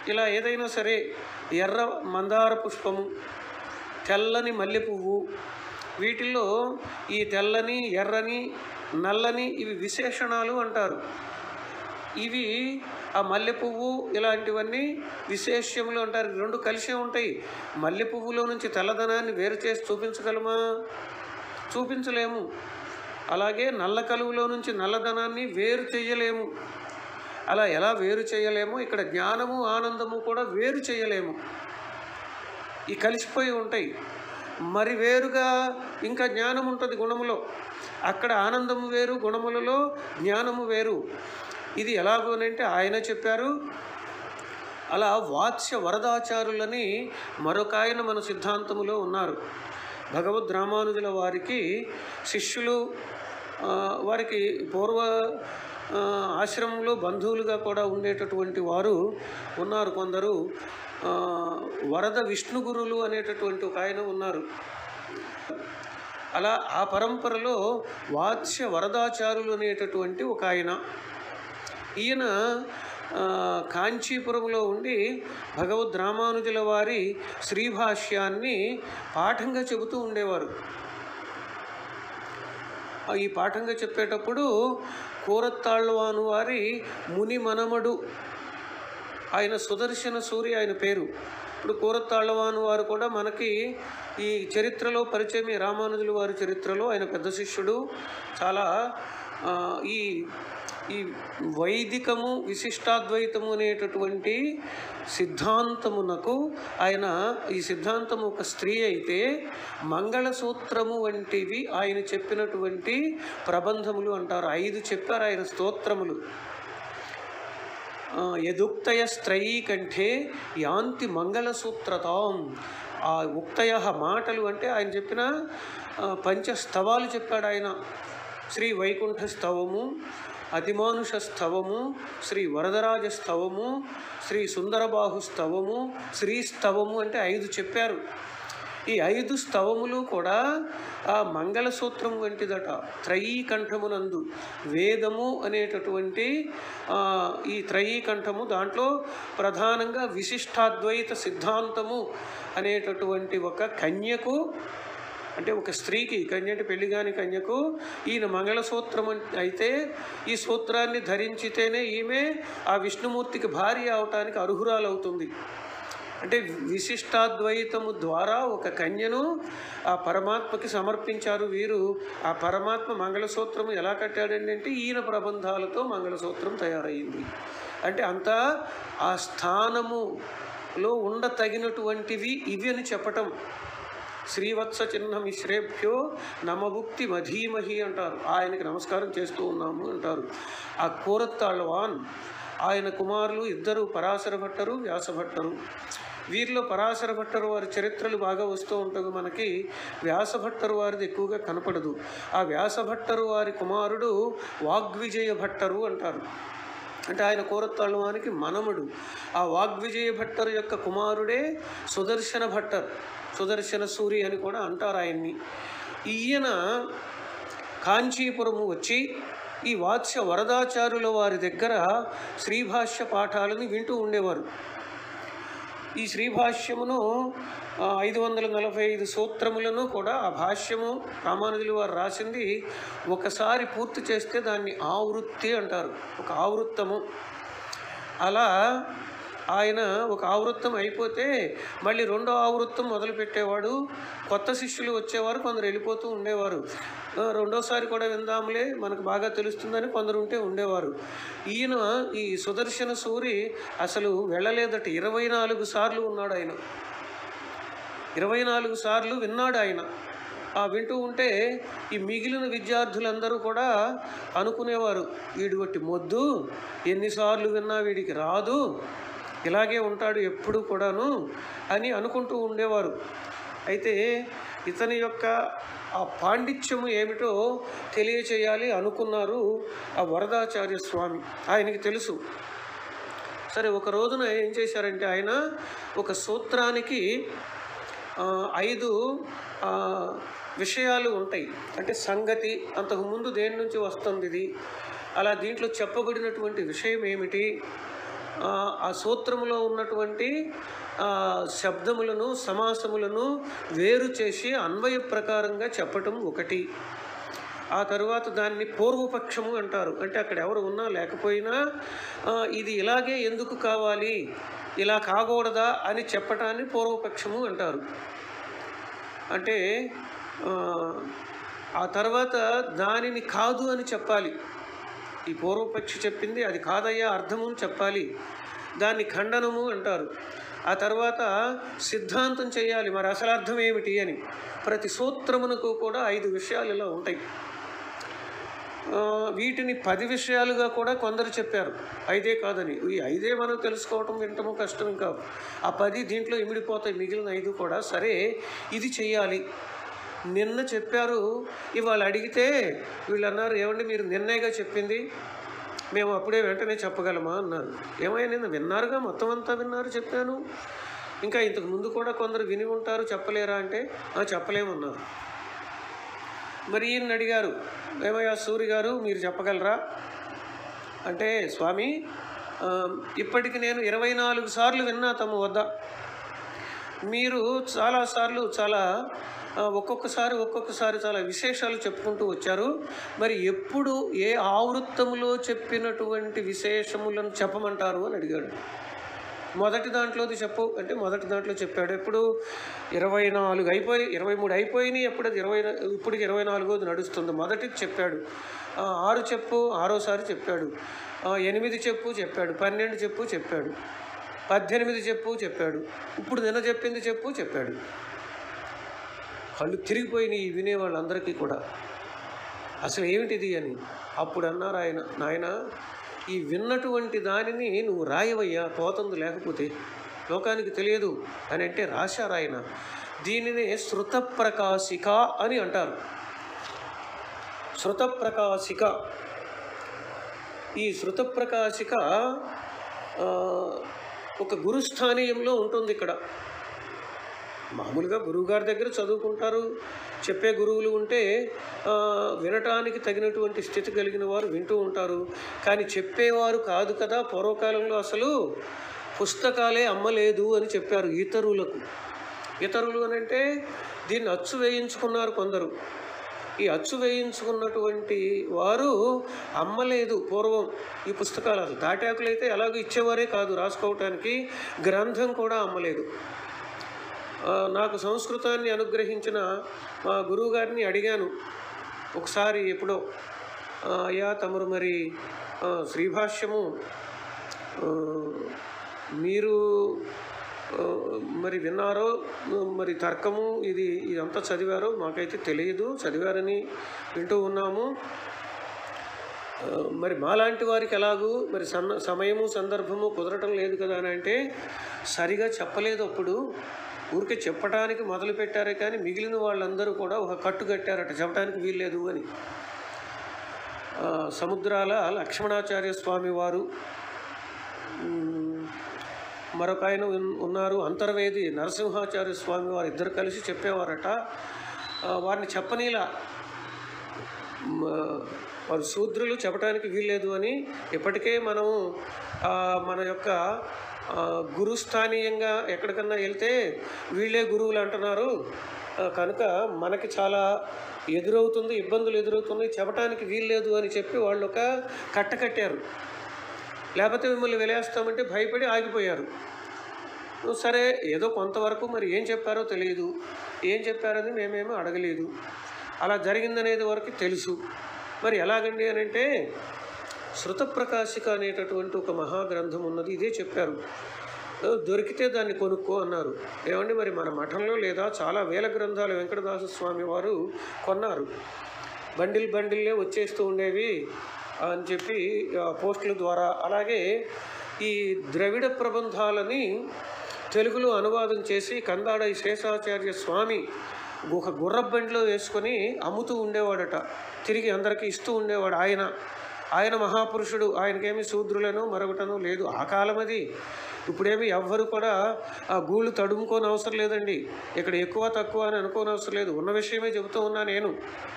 ఇలా ఏదైనా సరే ఎర్ర మందార పుష్పము తెల్లని మల్లె పువ్వు వీటిల్లో ఈ తెల్లని ఎర్రని నల్లని ఇవి విశేషణాలు అంటారు ఇవి ఆ మల్లె పువ్వు ఇలాంటివన్నీ విశేష్యములు అంటారు ఈ రెండు కలిసే ఉంటాయి మల్లె పువ్వులో నుంచి తెల్లదనాన్ని వేరు చేసి చూపించగలమా చూపించలేము అలాగే నల్ల కలువులో నుంచి నల్లదనాన్ని వేరు చేయలేము అలా ఎలా వేరు చేయలేము ఇక్కడ జ్ఞానము ఆనందము కూడా వేరు చేయలేము ఈ కలిసిపోయి ఉంటాయి మరి వేరుగా ఇంకా జ్ఞానం ఉంటుంది గుణములో అక్కడ ఆనందము వేరు గుణములలో జ్ఞానము వేరు ఇది ఎలాగోనంటే ఆయన చెప్పారు అలా వాత్స్య వరదాచారులని మరొక ఆయన మన సిద్ధాంతములో ఉన్నారు భగవద్ రామానుజుల వారికి శిష్యులు ఆ, వారికి పూర్వ ఆ, ఆశ్రమంలో బంధువులుగా కూడా ఉండేటటువంటి వారు ఉన్నారు కొందరు ఆ, వరద విష్ణు గురులు అనేటటువంటి ఒక ఆయన ఉన్నారు అలా ఆ పరంపరలో వాత్స్య వరదాచారులు అనేటటువంటి ఒక ఆయన ఈయన ఆ, కాంచీపురంలో ఉండి భగవద్ రామానుజుల వారి శ్రీభాష్యాన్ని పాఠంగా చెబుతూ ఉండేవారు ఆ, ఈ పాఠంగా చెప్పేటప్పుడు కూరత్తాళ్ళవాను వారి ముని మనమడు ఆయన సుదర్శన సూర్య ఆయన పేరు ఇప్పుడు కూరత్తాళ్ళవాను వారు కూడా మనకి ఈ చరిత్రలో పరిచయం ఈ రామానుజుల వారి చరిత్రలో ఆయన పెద్ద శిష్యుడు చాలా ఆ, ఈ ఈ వైదికము విశిష్టాద్వైతము అనేటటువంటి సిద్ధాంతమునకు ఆయన ఈ సిద్ధాంతము ఒక స్త్రీ అయితే మంగళసూత్రము వంటివి ఆయన చెప్పినటువంటి ప్రబంధములు అంటారు ఐదు చెప్పారు ఆయన స్తోత్రములు ఆ, యదుక్తయ స్త్రయీ కంఠే యాంతి మంగళసూత్రతాం ఆ ఉక్తయ మాటలు అంటే ఆయన చెప్పిన ఆ, పంచస్తవాలు చెప్పాడు ఆయన శ్రీ వైకుంఠ స్తవము అతిమానుష స్తవము శ్రీ వరదరాజ స్తవము శ్రీ సుందరబాహు స్తవము శ్రీ స్తవము అంటే ఐదు చెప్పారు ఈ ఐదు స్తవములు కూడా ఆ మంగళసూత్రం వంటిదట త్రయీ కంఠమునందు వేదము అనేటటువంటి ఆ, ఈ త్రయీ కంఠము దాంట్లో ప్రధానంగా విశిష్టాద్వైత సిద్ధాంతము అనేటటువంటి ఒక కన్యకు అంటే ఒక స్త్రీకి కన్య అంటే పెళ్లి కాని కన్యకు ఈయన మంగళసూత్రం అన్- అయితే ఈ సూత్రాన్ని ధరించితేనే ఈమె ఆ విష్ణుమూర్తికి భార్య అవటానికి అర్హురాలవుతుంది అంటే విశిష్టాద్వైతము ద్వారా ఒక కన్యను ఆ పరమాత్మకి సమర్పించారు వీరు ఆ పరమాత్మ మంగళసూత్రము ఎలా కట్టాడండి అంటే ఈయన ప్రబంధాలతో మంగళసూత్రం తయారయ్యింది అంటే అంతా ఆ స్థానములో ఉండతగినటువంటివి ఇవి అని చెప్పటం శ్రీవత్స చిహ్న మిశ్రేభ్యో నమభుక్తి మధీమహి అంటారు ఆయనకి నమస్కారం చేస్తూ ఉన్నాము అంటారు ఆ కూరత్తాళ్ళవాన్ ఆయన కుమారులు ఇద్దరు పరాశర భట్టరు వ్యాసభట్టరు వీరిలో పరాశర భట్టరు వారి చరిత్రలు బాగా వస్తూ ఉంటుంది మనకి వ్యాసభట్టరు వారిది ఎక్కువగా కనపడదు ఆ వ్యాసభట్టరు వారి కుమారుడు వాగ్విజయ భట్టరు అంటారు అంటే ఆయన కూరత్తాళ్ళవానికి మనముడు ఆ వాగ్విజయ భట్టరు యొక్క కుమారుడే సుదర్శన భట్టర్ సుదర్శన సూరి అని కూడా అంటారు ఆయన్ని ఈయన కాంచీపురము వచ్చి ఈ వాత్స్య వరదాచార్యుల వారి దగ్గర శ్రీభాష్య పాఠాలను వింటూ ఉండేవారు ఈ శ్రీభాష్యమును ఆ, ఐదు వందల నలభై ఐదు సూత్రములను కూడా ఆ భాష్యము రామానుజులు వారు రాసింది ఒకసారి పూర్తి చేస్తే దాన్ని ఆవృత్తి అంటారు ఒక ఆవృత్తము అలా ఆయన ఒక ఆవృత్తం అయిపోతే మళ్ళీ రెండో ఆవృత్తం మొదలుపెట్టేవాడు కొత్త శిష్యులు వచ్చేవారు కొందరు వెళ్ళిపోతూ ఉండేవారు ఆ, రెండోసారి కూడా విందాంలే మనకు బాగా తెలుస్తుందని కొందరు ఉంటే ఉండేవారు ఈయన ఈ సుదర్శన సూరి అసలు వెళ్ళలేదట ఇరవై నాలుగు సార్లు ఉన్నాడు ఆయన ఇరవై నాలుగు సార్లు విన్నాడు ఆయన ఆ వింటూ ఉంటే ఈ మిగిలిన విద్యార్థులందరూ కూడా అనుకునేవారు వీడి బట్టి మొద్దు ఎన్నిసార్లు విన్నా వీడికి రాదు ఇలాగే ఉంటాడు ఎప్పుడు కూడాను అని అనుకుంటూ ఉండేవారు అయితే ఇతని యొక్క ఆ పాండిత్యము ఏమిటో తెలియచేయాలి అనుకున్నారు ఆ వరదాచార్య స్వామి ఆయనకి తెలుసు సరే ఒక రోజున ఏం చేశారంటే ఆయన ఒక సూత్రానికి ఆ, ఐదు ఆ, విషయాలు ఉంటాయి అంటే సంగతి అంతకుముందు దేని నుంచి వస్తుంది ఇది అలా దీంట్లో చెప్పబడినటువంటి విషయం ఏమిటి ఆ, ఆ సూత్రములో ఉన్నటువంటి ఆ, శబ్దములను సమాసములను వేరు చేసి అన్వయ ప్రకారంగా చెప్పటం ఒకటి ఆ తరువాత దాన్ని పూర్వపక్షము అంటారు అంటే అక్కడ ఎవరు ఉన్నా లేకపోయినా ఆ, ఇది ఇలాగే ఎందుకు కావాలి ఇలా కాకూడదా అని చెప్పటాన్ని పూర్వపక్షము అంటారు అంటే ఆ, ఆ తర్వాత దానిని కాదు అని చెప్పాలి ఈ పూర్వపక్షి చెప్పింది అది కాదయ్యా అర్థము అని చెప్పాలి దాన్ని ఖండనము అంటారు ఆ తర్వాత సిద్ధాంతం చేయాలి మరి అసలు అర్థం ఏమిటి అని ప్రతి సూత్రమునకు కూడా ఐదు విషయాలు ఇలా ఉంటాయి ఆ, వీటిని పది విషయాలుగా కూడా కొందరు చెప్పారు ఐదే కాదని ఈ ఐదే మనం తెలుసుకోవటం వినటము కష్టం ఇంకా ఆ పది దీంట్లో ఇమిడిపోతాయి మిగిలిన ఐదు కూడా సరే ఇది చెయ్యాలి నిన్న చెప్పారు ఇవాళ అడిగితే వీళ్ళు అన్నారు ఏమండి మీరు నిన్నేగా చెప్పింది మేము అప్పుడే వెంటనే చెప్పగలమా అన్నారు ఏమైనా నిన్న విన్నారుగా మొత్తం అంతా విన్నారు చెప్పాను ఇంకా ఇంతకు ముందు కూడా కొందరు విని ఉంటారు చెప్పలేరా అంటే "ఆ, చెప్పలేమన్నారు మరి ఈయన అడిగారు ఏమయ్యా సూరి గారు మీరు చెప్పగలరా అంటే స్వామి ఆ, ఇప్పటికి నేను ఇరవై నాలుగు సార్లు విన్నా తమ వద్ద మీరు చాలాసార్లు చాలా ఆ, ఒక్కొక్కసారి ఒక్కొక్కసారి చాలా విశేషాలు చెప్పుకుంటూ వచ్చారు మరి ఎప్పుడు ఏ ఆవృత్తములో చెప్పినటువంటి విశేషములను చెప్పమంటారు అని అడిగాడు మొదటి దాంట్లోది చెప్పు అంటే మొదటి దాంట్లో చెప్పాడు ఎప్పుడు ఇరవై నాలుగు అయిపోయి ఇరవై మూడు అయిపోయినాయి ఎప్పుడు అది ఇరవై ఇప్పుడు ఇరవై నాలుగోది నడుస్తుంది మొదటిది చెప్పాడు ఆ, ఆరు చెప్పు ఆరోసారి చెప్పాడు ఆ, ఎనిమిది చెప్పు చెప్పాడు పన్నెండు చెప్పు చెప్పాడు పద్దెనిమిది చెప్పు చెప్పాడు ఇప్పుడు నిన్న చెప్పింది చెప్పు చెప్పాడు కళ్ళు తిరిగిపోయినాయి ఈ వినే వాళ్ళందరికీ కూడా అసలు ఏమిటిది అని అప్పుడు అన్నారు ఆయన నాయన ఈ విన్నటువంటి దానిని నువ్వు రాయవయ్యా పోతుంది లేకపోతే లోకానికి తెలియదు అని అంటే రాశారు ఆయన దీనినే శృత ప్రకాశిక అని అంటారు శృత ప్రకాశిక ఈ శృత ప్రకాశిక ఆ, ఒక గురుస్థానీయంలో ఉంటుంది ఇక్కడ మామూలుగా గురువుగారి దగ్గర చదువుకుంటారు చెప్పే గురువులు ఉంటే ఆ, వినటానికి తగినటువంటి స్థితి కలిగిన వారు వింటూ ఉంటారు కానీ చెప్పేవారు కాదు కదా పూర్వకాలంలో అసలు పుస్తకాలే అమ్మలేదు అని చెప్పారు ఇతరులకు ఇతరులు అని అంటే దీన్ని అచ్చు వేయించుకున్నారు కొందరు ఈ అచ్చు వేయించుకున్నటువంటి వారు అమ్మలేదు పూర్వం ఈ పుస్తకాలు అసలు తాటాకులు అయితే ఎలాగో ఇచ్చేవారే కాదు రాసుకోవటానికి గ్రంథం కూడా అమ్మలేదు ఆ, నాకు సంస్కృతాన్ని అనుగ్రహించిన మా గురువు గారిని అడిగాను ఒకసారి ఎప్పుడో ఆ, అయ్యా తమరు మరి ఆ, శ్రీభాష్యము ఆ, మీరు ఆ, మరి విన్నారో మరి తర్కము ఇది ఇదంతా చదివారో మాకైతే తెలియదు చదివారని వింటూ ఉన్నాము ఆ, మరి మాలాంటి వారికి ఎలాగూ మరి సన్న సమయము సందర్భము కుదరటం లేదు కదా అని అంటే సరిగా చెప్పలేదు అప్పుడు ఊరికే చెప్పడానికి మొదలు పెట్టారే కానీ మిగిలిన వాళ్ళందరూ కూడా ఒక కట్టు కట్టారట చెప్పడానికి వీల్లేదు అని ఆ, సముద్రాల లక్ష్మణాచార్య స్వామి వారు మ్, మరొక ఆయన ఉన్- ఉన్నారు అంతర్వేది నరసింహాచార్య స్వామి వారు ఇద్దరు కలిసి చెప్పేవారట ఆ, వారిని చెప్పనీలా మ, వారు శూద్రులు చెప్పడానికి వీల్లేదు అని ఇప్పటికే మనం ఆ, మన యొక్క ఆ, గురుస్థానీయంగా ఎక్కడికన్నా వెళ్తే వీళ్ళే గురువులు అంటున్నారు ఆ, కనుక మనకి చాలా ఎదురవుతుంది ఇబ్బందులు ఎదురవుతున్నాయి చెప్పడానికి వీల్లేదు అని చెప్పి వాళ్ళు ఒక కట్ట కట్టారు లేకపోతే మిమ్మల్ని వెలేస్తామంటే భయపడి ఆగిపోయారు సరే ఏదో కొంతవరకు మరి ఏం చెప్పారో తెలియదు ఏం చెప్పారని మేమేమీ అడగలేదు అలా జరిగిందనేది వరకు తెలుసు మరి ఎలాగండి అని అంటే శృత ప్రకాశిక అనేటటువంటి ఒక మహాగ్రంథం ఉన్నది ఇదే చెప్పారు "ఓ, దొరికితే దాన్ని కొనుక్కో అన్నారు ఏమండి మరి మన మఠంలో లేదా చాలా వేల గ్రంథాలు వెంకటదాస స్వామి వారు కొన్నారు బండిల్ బండిల్లే వచ్చేస్తూ ఉండేవి అని చెప్పి ఆ, పోస్టుల ద్వారా అలాగే ఈ ద్రవిడ ప్రబంధాలని తెలుగులో అనువాదం చేసి కందాడ శేషాచార్య స్వామి ఒక గుర్రబండిలో వేసుకొని అమ్ముతూ ఉండేవాడట తిరిగి అందరికీ ఇస్తూ ఉండేవాడు ఆయన ఆయన మహాపురుషుడు ఆయనకేమి శూద్రులను మరొకటను లేదు ఆ కాలం అది ఇప్పుడేమి ఎవ్వరు కూడా ఆ గూళ్ళు తడుముకోని అవసరం లేదండి ఇక్కడ ఎక్కువ తక్కువ అని అనుకోని అవసరం లేదు ఉన్న విషయమే చెబుతూ ఉన్నా నేను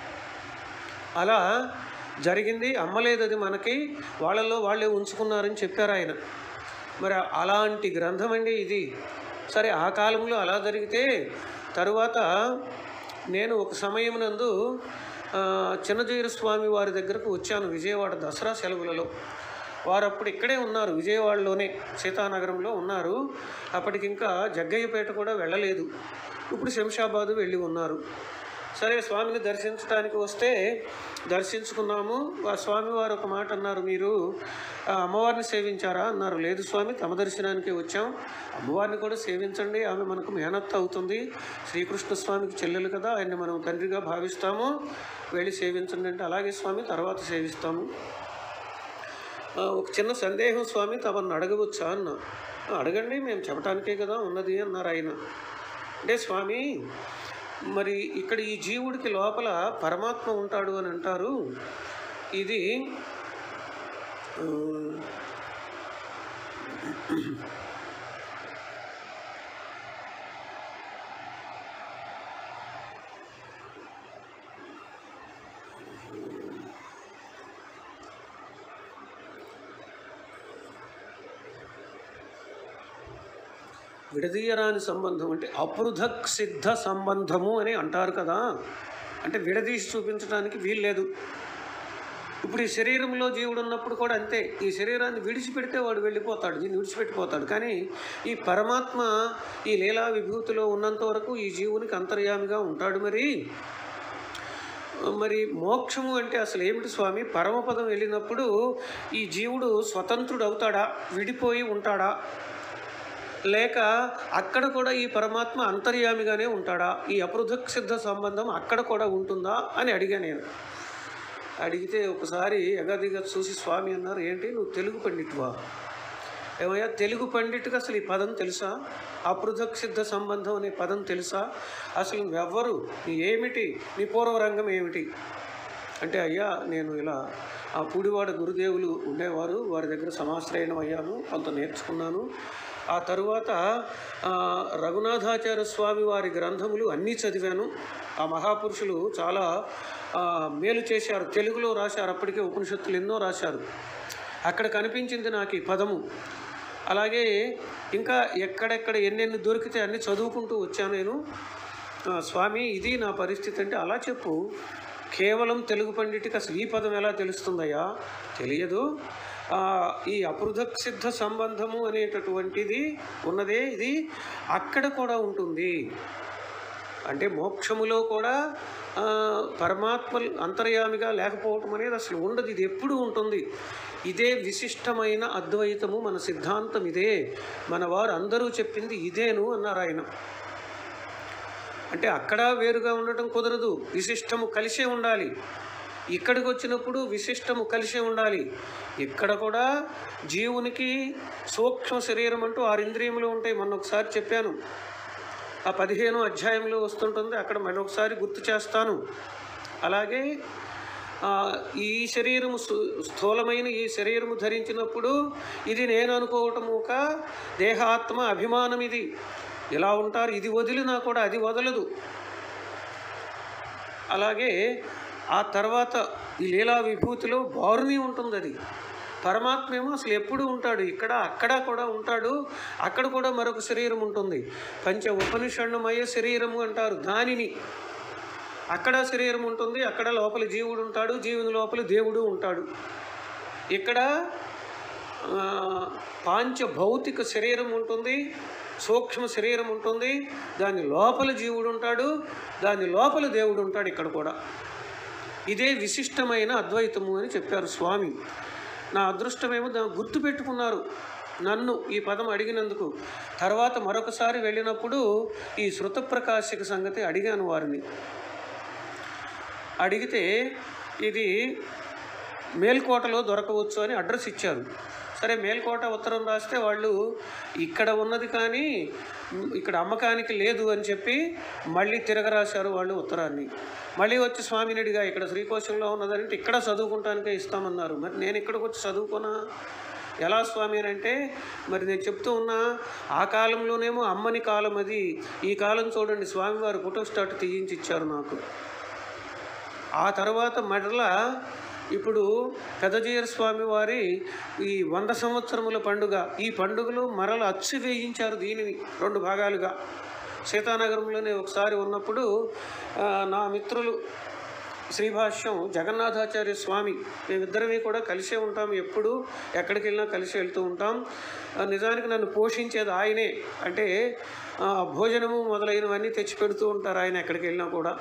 అలా జరిగింది అమ్మలేదు అది మనకి వాళ్ళల్లో వాళ్ళే ఉంచుకున్నారని చెప్పారు ఆయన మరి అలాంటి గ్రంథం అండి ఇది సరే ఆ కాలంలో అలా జరిగితే తరువాత నేను ఒక సమయమునందు ఆ, చిన్నజీర స్వామి వారి దగ్గరకు వచ్చాను విజయవాడ దసరా సెలవులలో వారు అప్పుడు ఇక్కడే ఉన్నారు విజయవాడలోనే సీతానగరంలో ఉన్నారు అప్పటికి ఇంకా జగ్గయ్యపేట కూడా వెళ్ళలేదు ఇప్పుడు శంషాబాదు వెళ్ళి ఉన్నారు సరే స్వామిని దర్శించడానికి వస్తే దర్శించుకున్నాము ఆ స్వామి వారు ఒక మాట అన్నారు మీరు ఆ, అమ్మవారిని సేవించారా అన్నారు లేదు స్వామి తమ దర్శనానికి వచ్చాం అమ్మవారిని కూడా సేవించండి ఆమె మనకు మేనత్త అవుతుంది శ్రీకృష్ణ స్వామికి చెల్లెలు కదా ఆయన్ని మనం తండ్రిగా భావిస్తాము వెళ్ళి సేవించండి అంటే అలాగే స్వామి తర్వాత సేవిస్తాము ఆ, ఒక చిన్న సందేహం స్వామి తమను అడగవచ్చా అన్న "ఆ, అడగండి మేము చెప్పటానికే కదా ఉన్నది అన్నారు ఆయన అంటే స్వామి మరి ఇక్కడ ఈ జీవుడికి లోపల పరమాత్మ ఉంటాడు అని అంటారు ఇది ఆ, విడదీయరాని సంబంధం అంటే అపృథక్ సిద్ధ సంబంధము అని అంటారు కదా అంటే విడదీసి చూపించడానికి వీల్లేదు ఇప్పుడు ఈ శరీరంలో జీవుడు ఉన్నప్పుడు కూడా అంతే ఈ శరీరాన్ని విడిచిపెడితే వాడు వెళ్ళిపోతాడు దీన్ని విడిచిపెట్టిపోతాడు కానీ ఈ పరమాత్మ ఈ లీలా విభూతిలో ఉన్నంత వరకు ఈ జీవునికి అంతర్యామిగా ఉంటాడు మరి మరి మోక్షము అంటే అసలు ఏమిటి స్వామి పరమపదం వెళ్ళినప్పుడు ఈ జీవుడు స్వతంత్రుడు అవుతాడా విడిపోయి ఉంటాడా లేక అక్కడ కూడా ఈ పరమాత్మ అంతర్యామిగానే ఉంటాడా ఈ అపృథక్ సిద్ధ సంబంధం అక్కడ కూడా ఉంటుందా అని అడిగా నేను అడిగితే ఒకసారి ఎగదిగా చూసి స్వామి అన్నారు ఏంటి నువ్వు తెలుగు పండితువా ఏమయ్యా తెలుగు పండిట్కి అసలు ఈ పదం తెలుసా అపృథక్ సిద్ధ సంబంధం అనే పదం తెలుసా అసలు నువ్వెవ్వరు నీ ఏమిటి నీ పూర్వరంగం ఏమిటి అంటే అయ్యా నేను ఇలా ఆ పూడివాడ గురుదేవులు ఉండేవారు వారి దగ్గర సమాశ్రయణం అయ్యాను కొంత నేర్చుకున్నాను ఆ తరువాత ఆ, రఘునాథాచార్య స్వామి వారి గ్రంథములు అన్నీ చదివాను ఆ మహాపురుషులు చాలా ఆ, మేలు చేశారు తెలుగులో రాశారు అప్పటికే ఉపనిషత్తులు ఎన్నో రాశారు అక్కడ కనిపించింది నాకు ఈ పదము అలాగే ఇంకా ఎక్కడెక్కడ ఎన్నెన్ని దొరికితే అన్ని చదువుకుంటూ వచ్చాను నేను ఆ, స్వామి ఇది నా పరిస్థితి అంటే అలా చెప్పు కేవలం తెలుగు పండిటికి అసలు ఈ పదం ఎలా తెలుస్తుందయ్యా తెలియదు ఆ, ఈ అపృథక్ సిద్ధ సంబంధము అనేటటువంటిది ఉన్నదే ఇది అక్కడ కూడా ఉంటుంది అంటే మోక్షములో కూడా ఆ, పరమాత్మ అంతర్యామిగా లేకపోవటం అనేది అసలు ఉండదు ఇది ఎప్పుడు ఉంటుంది ఇదే విశిష్టమైన అద్వైతము మన సిద్ధాంతం ఇదే మన వారు అందరూ చెప్పింది ఇదేను అన్నారు ఆయన అంటే అక్కడ వేరుగా ఉండటం కుదరదు విశిష్టము కలిసే ఉండాలి ఇక్కడికి వచ్చినప్పుడు విశిష్టము కలిసే ఉండాలి ఇక్కడ కూడా జీవునికి సూక్ష్మ శరీరం అంటూ ఆరు ఇంద్రియములు ఉంటాయి మొన్న ఒకసారి చెప్పాను ఆ పదిహేను అధ్యాయంలో వస్తుంటుంది అక్కడ మరొకసారి గుర్తు చేస్తాను అలాగే ఆ, ఈ శరీరము స్థూ- స్థూలమైన ఈ శరీరము ధరించినప్పుడు ఇది నేను అనుకోవటము ఒక దేహాత్మ అభిమానం ఇది ఇలా ఉంటారు ఇది వదిలినా కూడా అది వదలదు అలాగే ఆ తర్వాత ఈ లీలా విభూతిలో బారుని ఉంటుంది అది పరమాత్మ ఏమో అసలు ఎప్పుడు ఉంటాడు ఇక్కడ అక్కడ కూడా ఉంటాడు అక్కడ కూడా మరొక శరీరం ఉంటుంది పంచ ఉపనిషణమయ శరీరము అంటారు దానిని అక్కడ శరీరం ఉంటుంది అక్కడ లోపల జీవుడు ఉంటాడు జీవుని లోపల దేవుడు ఉంటాడు ఇక్కడ ఆ, పాంచ భౌతిక శరీరం ఉంటుంది సూక్ష్మ శరీరం ఉంటుంది దాని లోపల జీవుడు ఉంటాడు దాని లోపల దేవుడు ఉంటాడు ఇక్కడ కూడా ఇదే విశిష్టమైన అద్వైతము అని చెప్పారు స్వామి నా అదృష్టమేమో దాన్ని గుర్తుపెట్టుకున్నారు నన్ను ఈ పదం అడిగినందుకు తర్వాత మరొకసారి వెళ్ళినప్పుడు ఈ శృతప్రకాశిక సంగతి అడిగాను వారిని అడిగితే ఇది మేల్కోటలో దొరకవచ్చు అని అడ్రస్ ఇచ్చారు సరే మేల్కోట ఉత్తరం రాస్తే వాళ్ళు ఇక్కడ ఉన్నది కానీ మ్, ఇక్కడ అమ్మకానికి లేదు అని చెప్పి మళ్ళీ తిరగరాశారు వాళ్ళు ఉత్తరాన్ని మళ్ళీ వచ్చి స్వామినిడిగా ఇక్కడ శ్రీకోశంలో ఉన్నదంటే ఇక్కడ చదువుకుంటానికే ఇస్తామన్నారు మరి నేను ఇక్కడికి వచ్చి చదువుకున్నా ఎలా స్వామి అని అంటే మరి నేను చెప్తూ ఉన్నా ఆ కాలంలోనేమో అమ్మని కాలం అది ఈ కాలం చూడండి స్వామివారు ఫోటో స్టాట్ తీయించి ఇచ్చారు నాకు ఆ తర్వాత మరలా ఇప్పుడు పెదజీయర స్వామి వారి ఈ వంద సంవత్సరముల పండుగ ఈ పండుగలో మరల అచ్చు వేయించారు దీనిని రెండు భాగాలుగా సీతానగరంలోనే ఒకసారి ఉన్నప్పుడు ఆ, నా మిత్రులు శ్రీభాష్యం జగన్నాథాచార్య స్వామి మేమిద్దరమే కూడా కలిసే ఉంటాం ఎప్పుడు ఎక్కడికి వెళ్ళినా కలిసి వెళ్తూ ఉంటాం ఆ, నిజానికి నన్ను పోషించేది ఆయనే అంటే ఆ, భోజనము మొదలైనవన్నీ తెచ్చి పెడుతూ ఉంటారు ఆయన ఎక్కడికి వెళ్ళినా కూడా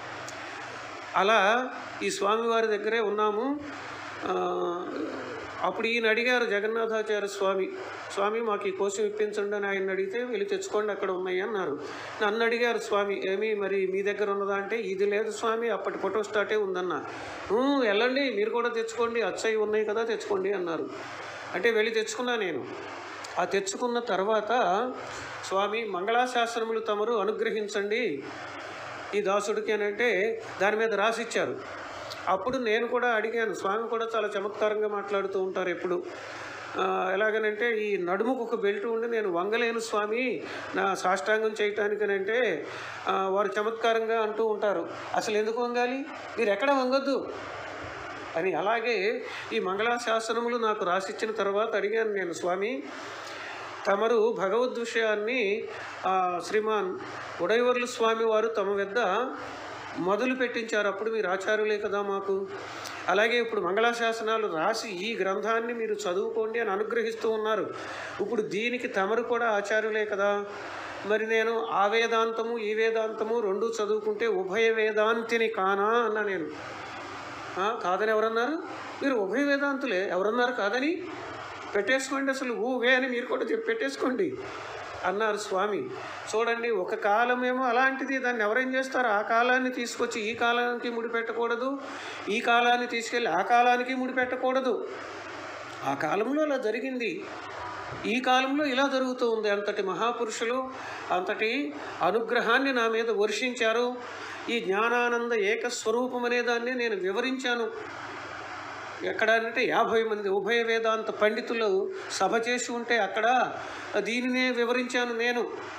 అలా ఈ స్వామివారి దగ్గరే ఉన్నాము ఆ, అప్పుడు ఈయన అడిగారు జగన్నాథాచార్య స్వామి స్వామి మాకు ఈ కోసం ఇప్పించండి అని ఆయన అడిగితే వెళ్ళి తెచ్చుకోండి అక్కడ ఉన్నాయి అన్నారు నన్ను అడిగారు స్వామి ఏమి మరి మీ దగ్గర ఉన్నదా అంటే ఇది లేదు స్వామి అప్పటి ఫోటో స్టార్టే ఉందన్న "ఊ, వెళ్ళండి మీరు కూడా తెచ్చుకోండి అచ్చయి ఉన్నాయి కదా తెచ్చుకోండి అన్నారు అంటే వెళ్ళి తెచ్చుకున్నా నేను ఆ తెచ్చుకున్న తర్వాత స్వామి మంగళాశాసనములు తమరు అనుగ్రహించండి ఈ దాసుడికి అని అంటే దాని మీద రాసిచ్చారు అప్పుడు నేను కూడా అడిగాను స్వామి కూడా చాలా చమత్కారంగా మాట్లాడుతూ ఉంటారు ఎప్పుడు ఆ, ఎలాగనంటే ఈ నడుముకు ఒక బెల్ట్ ఉండి నేను వంగలేను స్వామి నా సాష్టాంగం చేయటానికనంటే ఆ, వారు చమత్కారంగా అంటూ ఉంటారు అసలు ఎందుకు వంగాలి మీరు ఎక్కడ వంగొద్దు అని అలాగే ఈ మంగళాశాసనములు నాకు రాసిచ్చిన తర్వాత అడిగాను నేను స్వామి తమరు భగవద్ విషయాన్ని ఆ, శ్రీమాన్ ఉడయవర్లు స్వామి వారు తమ వద్ద మొదలు పెట్టించారు అప్పుడు మీరు ఆచార్యులే కదా మాకు అలాగే ఇప్పుడు మంగళాశాసనాలు రాసి ఈ గ్రంథాన్ని మీరు చదువుకోండి అని అనుగ్రహిస్తూ ఉన్నారు ఇప్పుడు దీనికి తమరు కూడా ఆచార్యులే కదా మరి నేను ఆ వేదాంతము ఈ వేదాంతము రెండు చదువుకుంటే ఉభయ వేదాంతిని కానా అన్నా నేను ఆ, కాదని ఎవరన్నారు మీరు ఉభయ వేదాంతులే ఎవరన్నారు కాదని పెట్టేసుకోండి అసలు ఊవే అని మీరు కూడా చెప్పి పెట్టేసుకోండి అన్నారు స్వామి చూడండి ఒక కాలమేమో అలాంటిది దాన్ని ఎవరేం చేస్తారు ఆ కాలాన్ని తీసుకొచ్చి ఈ కాలానికి ముడిపెట్టకూడదు ఈ కాలాన్ని తీసుకెళ్ళి ఆ కాలానికి ముడిపెట్టకూడదు ఆ కాలంలో అలా జరిగింది ఈ కాలంలో ఇలా జరుగుతూ ఉంది అంతటి మహాపురుషులు అంతటి అనుగ్రహాన్ని నా మీద వర్షించారు ఈ జ్ఞానానంద ఏకస్వరూపం అనే దాన్ని నేను వివరించాను ఎక్కడ అంటే యాభై మంది ఉభయ వేదాంత పండితులు సభ చేసి ఉంటే అక్కడ దీనినే వివరించాను నేను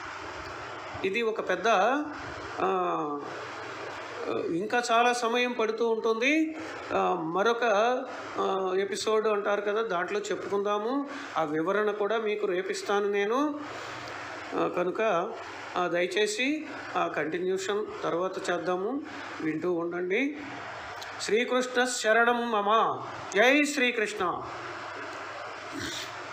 ఇది ఒక పెద్ద ఆ, ఇంకా చాలా సమయం పడుతూ ఉంటుంది ఆ, మరొక ఆ, ఎపిసోడ్ అంటారు కదా దాంట్లో చెప్పుకుందాము ఆ వివరణ కూడా మీకు రేపిస్తాను నేను ఆ, కనుక ఆ, దయచేసి ఆ కంటిన్యూషన్ తర్వాత చేద్దాము వింటూ ఉండండి శ్రీకృష్ణ శరణం మమ జై శ్రీకృష్ణ